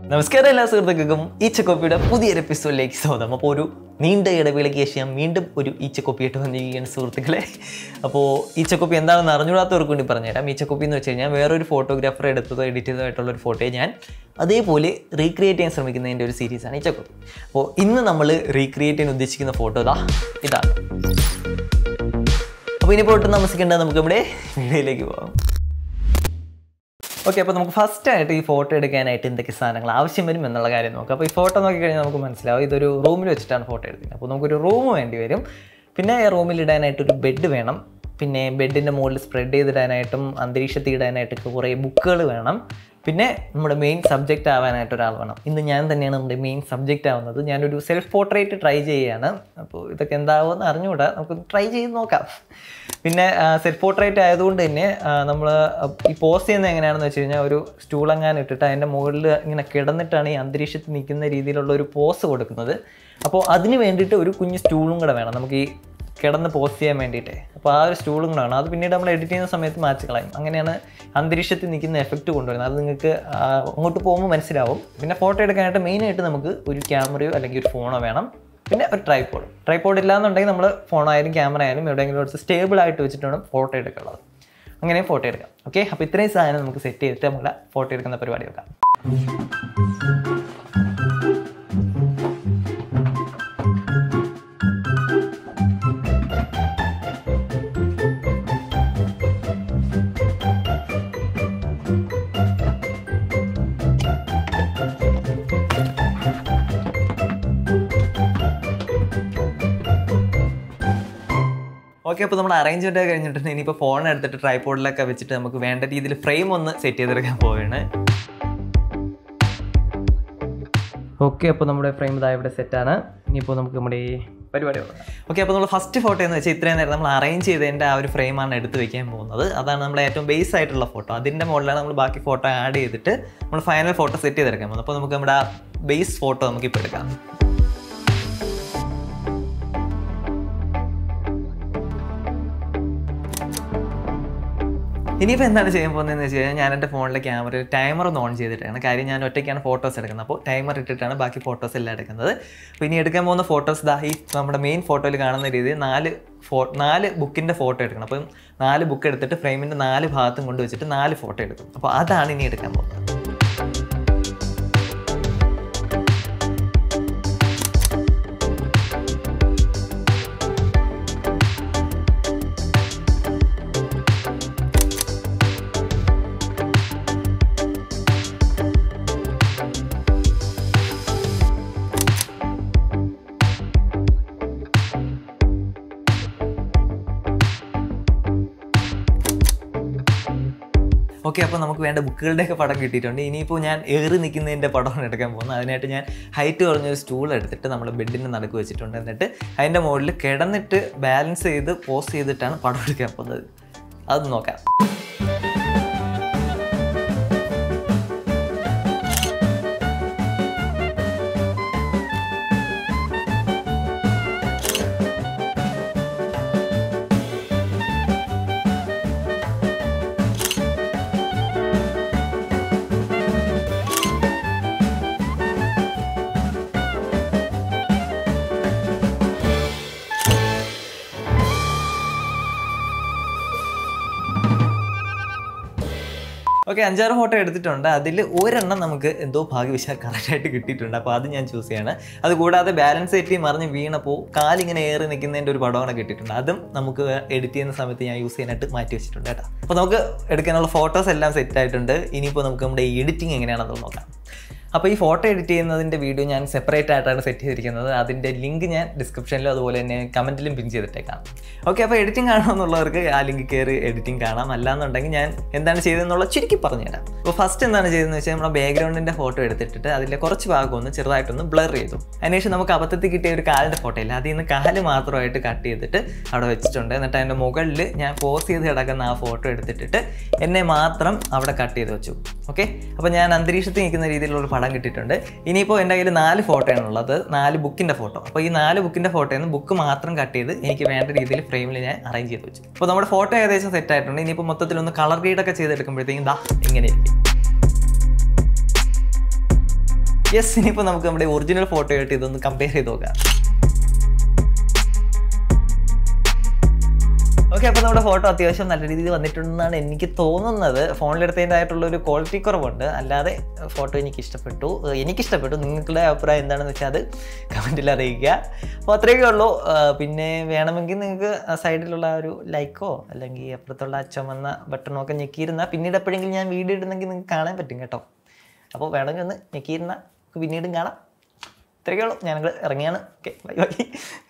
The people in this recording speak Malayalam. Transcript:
നമസ്കാരം എല്ലാ സുഹൃത്തുക്കൾക്കും ഈച്ചക്കോപ്പിയുടെ പുതിയൊരു എപ്പിസോഡിലേക്ക് സ്വാഗതം അപ്പോൾ ഒരു നീണ്ട ഇടവേളയ്ക്ക് ശേഷം വീണ്ടും ഒരു ഈച്ചക്കോപ്പിയായിട്ട് വന്നിരിക്കുകയാണ് സുഹൃത്തുക്കളെ അപ്പോൾ ഈച്ചക്കോപ്പി എന്താണെന്ന് അറിഞ്ഞൂടാത്തവർക്ക് വേണ്ടി പറഞ്ഞുതരാം ഈച്ചക്കോപ്പി എന്ന് വെച്ച് കഴിഞ്ഞാൽ വേറൊരു ഫോട്ടോഗ്രാഫർ എടുത്തതോ എഡിറ്റ് ചെയ്തതോ ആയിട്ടുള്ള ഒരു ഫോട്ടോയെ ഞാൻ അതേപോലെ റീക്രിയേറ്റ് ചെയ്യാൻ ശ്രമിക്കുന്നതിൻ്റെ ഒരു സീരീസാണ് ഈച്ചക്കോപ്പി അപ്പോൾ ഇന്ന് നമ്മൾ റീക്രിയേറ്റ് ചെയ്യാൻ ഉദ്ദേശിക്കുന്ന ഫോട്ടോ ഇതാ ഇതാണ് അപ്പോൾ ഇനി പോയിട്ട് താമസിക്കേണ്ടത് നമുക്ക് ഇവിടെ വീഡിയോയിലേക്ക് പോകാം ഓക്കെ അപ്പോൾ നമുക്ക് ഫസ്റ്റ് ആയിട്ട് ഈ ഫോട്ടോ എടുക്കാനായിട്ട് എന്തൊക്കെ സാധനങ്ങൾ ആവശ്യം വരും എന്നുള്ള കാര്യം നോക്കാം അപ്പോൾ ഈ ഫോട്ടോ നോക്കിക്കഴിഞ്ഞാൽ നമുക്ക് മനസ്സിലാവും ഇതൊരു റൂമിൽ വെച്ചിട്ടാണ് ഫോട്ടോ എടുക്കുന്നത് അപ്പോൾ നമുക്കൊരു റൂം വേണ്ടി വരും പിന്നെ റൂമിൽ ഇടാനായിട്ട് ഒരു ബെഡ് വേണം പിന്നെ ബെഡിൻ്റെ മുകളിൽ സ്പ്രെഡ് ചെയ്തിടാനായിട്ടും അന്തരീക്ഷത്തിൽ ഇടാനായിട്ടൊക്കെ കുറേ ബുക്കുകൾ വേണം പിന്നെ നമ്മുടെ മെയിൻ സബ്ജക്റ്റ് ആവാനായിട്ട് ഒരാൾ വേണം ഇന്ന് ഞാൻ തന്നെയാണ് നമ്മുടെ മെയിൻ സബ്ജക്റ്റ് ആവുന്നത് ഞാനൊരു സെൽഫ് പോർട്രേറ്റ് ട്രൈ ചെയ്യുകയാണ് അപ്പോൾ ഇതൊക്കെ എന്താവുമെന്ന് അറിഞ്ഞുകൂടാ നമുക്ക് ട്രൈ ചെയ്ത് നോക്കാം പിന്നെ സെൽഫ് പോർട്രേറ്റ് ആയതുകൊണ്ട് തന്നെ നമ്മൾ ഈ പോസ് ചെയ്യുന്നത് എങ്ങനെയാണെന്ന് വെച്ച് കഴിഞ്ഞാൽ ഒരു സ്റ്റൂളെങ്ങാനും ഇട്ടിട്ട് അതിൻ്റെ മുകളിൽ ഇങ്ങനെ കിടന്നിട്ടാണ് ഈ അന്തരീക്ഷത്തിൽ നിൽക്കുന്ന രീതിയിലുള്ള ഒരു പോസ് കൊടുക്കുന്നത് അപ്പോൾ അതിന് വേണ്ടിയിട്ട് ഒരു കുഞ്ഞ് സ്റ്റൂളും കൂടെ വേണം നമുക്ക് ഈ കിടന്ന് പോസ്റ്റ് ചെയ്യാൻ വേണ്ടിയിട്ട് അപ്പോൾ ആ ഒരു സ്റ്റൂളും കൂടെ വേണം അത് പിന്നീട് നമ്മൾ എഡിറ്റ് ചെയ്യുന്ന സമയത്ത് മാച്ച് കളയും അങ്ങനെയാണ് അന്തരീക്ഷത്തിൽ നിൽക്കുന്ന എഫക്റ്റ് കൊണ്ടുവരുന്നത് അത് നിങ്ങൾക്ക് ആ, അങ്ങോട്ട് പോകുമ്പോൾ മനസ്സിലാവും പിന്നെ ഫോട്ടോ എടുക്കാനായിട്ട് മെയിനായിട്ട് നമുക്ക് ഒരു ക്യാമറയോ അല്ലെങ്കിൽ ഒരു ഫോണോ വേണം പിന്നെ ഒരു ട്രൈപ്പോഡ് ട്രൈപ്പോഡ് ഇല്ലാന്നുണ്ടെങ്കിൽ നമ്മൾ ഫോണായാലും ക്യാമറ ആയാലും എവിടെയെങ്കിലും എടുത്ത് സ്റ്റേബിൾ ആയിട്ട് വെച്ചിട്ട് വേണം ഫോട്ടോ എടുക്കാനുള്ളത് അങ്ങനെ ഫോട്ടോ എടുക്കാം ഓക്കെ അപ്പോൾ ഇത്രയും സാധനം നമുക്ക് സെറ്റ് ചെയ്തിട്ട് നമ്മുടെ ഫോട്ടോ എടുക്കുന്ന പരിപാടി വെക്കാം ഓക്കെ അപ്പോൾ നമ്മൾ അറേഞ്ച്മെൻ്റ് ഒക്കെ കഴിഞ്ഞിട്ടുണ്ട് ഇനിയിപ്പോൾ ഫോൺ എടുത്തിട്ട് ട്രൈപോഡിലൊക്കെ വെച്ചിട്ട് നമുക്ക് വേണ്ട രീതിയിൽ ഫ്രെയിം ഒന്ന് സെറ്റ് ചെയ്തെടുക്കാൻ പോവുകയാണ് ഓക്കെ അപ്പോൾ നമ്മുടെ ഫ്രെയിം ഇതാ ഇവിടെ സെറ്റാണ് ഇനിയിപ്പോൾ നമുക്ക് നമ്മുടെ ഈ പരിപാടി ഓക്കെ അപ്പോൾ നമ്മൾ ഫസ്റ്റ് ഫോട്ടോ എന്ന് വെച്ചാൽ ഇത്രയും നേരം നമ്മൾ അറേഞ്ച് ചെയ്തതിൻ്റെ ആ ഒരു ഫ്രെയിമാണ് എടുത്ത് വെക്കാൻ പോകുന്നത് അതാണ് നമ്മുടെ ഏറ്റവും ബേസ് ആയിട്ടുള്ള ഫോട്ടോ അതിൻ്റെ മുകളിലാണ് നമ്മൾ ബാക്കി ഫോട്ടോ ആഡ് ചെയ്തിട്ട് നമ്മൾ ഫൈനൽ ഫോട്ടോ സെറ്റ് ചെയ്തെടുക്കാൻ പോകുന്നത് അപ്പോൾ നമുക്ക് നമ്മുടെ ആ ബേസ് ഫോട്ടോ നമുക്ക് ഇപ്പോൾ എടുക്കാം ഇനിയിപ്പോൾ എന്താണ് ചെയ്യാൻ പോകുന്നതെന്ന് വെച്ച് കഴിഞ്ഞാൽ ഞാൻ എൻ്റെ ഫോണിലെ ക്യാമറയിൽ ടൈമർ ഒന്ന് ഓൺ ചെയ്തിട്ടാണ് കാര്യം ഞാൻ ഒറ്റയ്ക്കാണ് ഫോട്ടോസ് എടുക്കുന്നത് അപ്പോൾ ടൈമർ ഇട്ടിട്ടാണ് ബാക്കി ഫോട്ടോസ് എല്ലാം എടുക്കുന്നത് അപ്പോൾ ഇനി എടുക്കാൻ പോകുന്ന ഫോട്ടോസ് ദാ ഈ നമ്മുടെ മെയിൻ ഫോട്ടോയിൽ കാണുന്ന രീതിയിൽ നാല് ഫോ നാല് ബുക്കിൻ്റെ ഫോട്ടോ എടുക്കണം അപ്പം നാല് ബുക്ക് എടുത്തിട്ട് ഫ്രെയിമിൻ്റെ നാല് ഭാഗത്തും കൊണ്ട് വെച്ചിട്ട് നാല് ഫോട്ടോ എടുക്കും അപ്പോൾ അതാണ് ഇനി എടുക്കാൻ പോകുന്നത് ഓക്കെ അപ്പോൾ നമുക്ക് വേണ്ട ബുക്കുകളുടെയൊക്കെ പടം കിട്ടിയിട്ടുണ്ട് ഇനിയിപ്പോൾ ഞാൻ ഏറി നിൽക്കുന്നതിൻ്റെ പടമാണ് എടുക്കാൻ പോകുന്നത് അതിനായിട്ട് ഞാൻ ഹൈറ്റ് കുറഞ്ഞൊരു സ്റ്റൂൾ എടുത്തിട്ട് നമ്മൾ ബെഡിൻ്റെ നടുക്ക് വെച്ചിട്ടുണ്ട് എന്നിട്ട് അതിൻ്റെ മുകളിൽ കിടന്നിട്ട് ബാലൻസ് ചെയ്ത് പോസ് ചെയ്തിട്ടാണ് പടം എടുക്കാൻ പോകുന്നത് അത് നോക്കാം ഓക്കെ അഞ്ചാറ് ഫോട്ടോ എടുത്തിട്ടുണ്ട് അതിൽ ഒരെണ്ണം നമുക്ക് എന്തോ ഭാഗ്യവശാൽ കറക്റ്റായിട്ട് കിട്ടിയിട്ടുണ്ട് അപ്പോൾ അത് ഞാൻ ചൂസ് ചെയ്യാണ് അത് കൂടാതെ ബാലൻസ് തെറ്റി മറിഞ്ഞ് വീണപ്പോൾ കാലിങ്ങനെ ഏറി നിൽക്കുന്നതിൻ്റെ ഒരു പടമാണ് കിട്ടിയിട്ടുണ്ട് അതും നമുക്ക് എഡിറ്റ് ചെയ്യുന്ന സമയത്ത് ഞാൻ യൂസ് ചെയ്യാനായിട്ട് മാറ്റി വെച്ചിട്ടുണ്ട് കേട്ടോ അപ്പോൾ നമുക്ക് എടുക്കാനുള്ള ഫോട്ടോസ് എല്ലാം സെറ്റ് ആയിട്ടുണ്ട് ഇനിയിപ്പോൾ നമുക്ക് നമ്മുടെ എഡിറ്റിംഗ് എങ്ങനെയാണെന്ന് നോക്കാം അപ്പോൾ ഈ ഫോട്ടോ എഡിറ്റ് ചെയ്യുന്നതിൻ്റെ വീഡിയോ ഞാൻ സെപ്പറേറ്റ് ആയിട്ടാണ് സെറ്റ് ചെയ്തിരിക്കുന്നത് അതിൻ്റെ ലിങ്ക് ഞാൻ ഡിസ്ക്രിപ്ഷനിലും അതുപോലെ തന്നെ കമൻറ്റിലും പിൻ ചെയ്തിട്ടേക്കാം ഓക്കെ അപ്പോൾ എഡിറ്റിംഗ് കാണണമെന്നുള്ളവർക്ക് ആ ലിങ്ക് കയറി എഡിറ്റിംഗ് കാണാം അല്ലാന്നുണ്ടെങ്കിൽ ഞാൻ എന്താണ് ചെയ്തതെന്നുള്ള ചുരുക്കി പറഞ്ഞുതരാം അപ്പോൾ ഫസ്റ്റ് എന്താണ് ചെയ്തതെന്ന് വെച്ചാൽ നമ്മുടെ ബാക്ക്ഗ്രൗണ്ടിൻ്റെ ഫോട്ടോ എടുത്തിട്ട് അതിലെ കുറച്ച് ഭാഗം ഒന്ന് ചെറുതായിട്ടൊന്ന് ബ്ലർ ചെയ്തു അതിനുശേഷം നമുക്ക് അബദ്ധത്തിൽ കിട്ടിയ ഒരു കാലിൻ്റെ ഫോട്ടോ ഇല്ല അതിൽ നിന്ന് കാല് മാത്രമായിട്ട് കട്ട് ചെയ്തിട്ട് അവിടെ വെച്ചിട്ടുണ്ട് എന്നിട്ട് അതിൻ്റെ മുകളിൽ ഞാൻ പോസ് ചെയ്ത് കിടക്കുന്ന ആ ഫോട്ടോ എടുത്തിട്ട് എന്നെ മാത്രം അവിടെ കട്ട് ചെയ്ത് വെച്ചു ഓക്കെ അപ്പോൾ ഞാൻ അന്തരീക്ഷത്തിൽ നിൽക്കുന്ന രീതിയിലുള്ള ഒരു പടം കിട്ടിയിട്ടുണ്ട് ഇനിയിപ്പോൾ എൻ്റെ കയ്യിൽ നാല് ഫോട്ടോയാണ് ഉള്ളത് നാല് ബുക്കിൻ്റെ ഫോട്ടോ അപ്പോൾ ഈ നാല് ബുക്കിൻ്റെ ഫോട്ടോയിൽ നിന്ന് ബുക്ക് മാത്രം കട്ട് ചെയ്ത് എനിക്ക് വേണ്ട രീതിയിൽ ഫ്രെയിമിൽ ഞാൻ അറേഞ്ച് ചെയ്ത് വെച്ചു അപ്പോൾ നമ്മുടെ ഫോട്ടോ ഏകദേശം സെറ്റ് ആയിട്ടുണ്ട് ഇനിയിപ്പോൾ മൊത്തത്തിൽ ഒന്ന് കളർ ഗ്രേഡൊക്കെ ചെയ്തെടുക്കുമ്പോഴത്തേക്കും ദാ ഇങ്ങനെ ഇരിക്കും യെസ് ഇനിയിപ്പോൾ നമുക്ക് നമ്മുടെ ഒറിജിനൽ ഫോട്ടോ ആയിട്ട് ഇതൊന്ന് കമ്പയർ ചെയ്ത് നോക്കാം ഓക്കെ അപ്പോൾ നമ്മുടെ ഫോട്ടോ അത്യാവശ്യം നല്ല രീതിയിൽ വന്നിട്ടുണ്ടെന്നാണ് എനിക്ക് തോന്നുന്നത് ഫോണിലെടുത്തതിൻ്റെതായിട്ടുള്ള ഒരു ക്വാളിറ്റി കുറവുണ്ട് അല്ലാതെ ഫോട്ടോ എനിക്ക് ഇഷ്ടപ്പെട്ടു ഏഹ് എനിക്ക് ഇഷ്ടപ്പെട്ടു നിങ്ങളുടെ അഭിപ്രായം എന്താണെന്ന് വെച്ചാൽ അത് കമൻറ്റിൽ അറിയിക്കുക അപ്പോൾ അത്രയൊക്കെ ഉള്ളൂ ഏഹ് പിന്നെ വേണമെങ്കിൽ നിങ്ങൾക്ക് ആ സൈഡിലുള്ള ആ ഒരു ലൈക്കോ അല്ലെങ്കിൽ അപ്പുറത്തുള്ള ആ ചുമന്ന ബട്ടണോ ഒക്കെ ഞെക്കിയിരുന്നാൽ പിന്നീട് എപ്പോഴെങ്കിലും ഞാൻ വീഡിയോ ഇടുന്നെങ്കിൽ നിങ്ങൾക്ക് കാണാൻ പറ്റും കേട്ടോ അപ്പോൾ വേണമെങ്കിൽ ഒന്ന് ഞെക്കിയിരുന്നാൽ പിന്നീടും കാണാം ഇത്രയൊക്കെ ഉള്ളൂ ഞങ്ങൾ ഇറങ്ങിയാണ് ഓക്കെ ബൈ ബൈ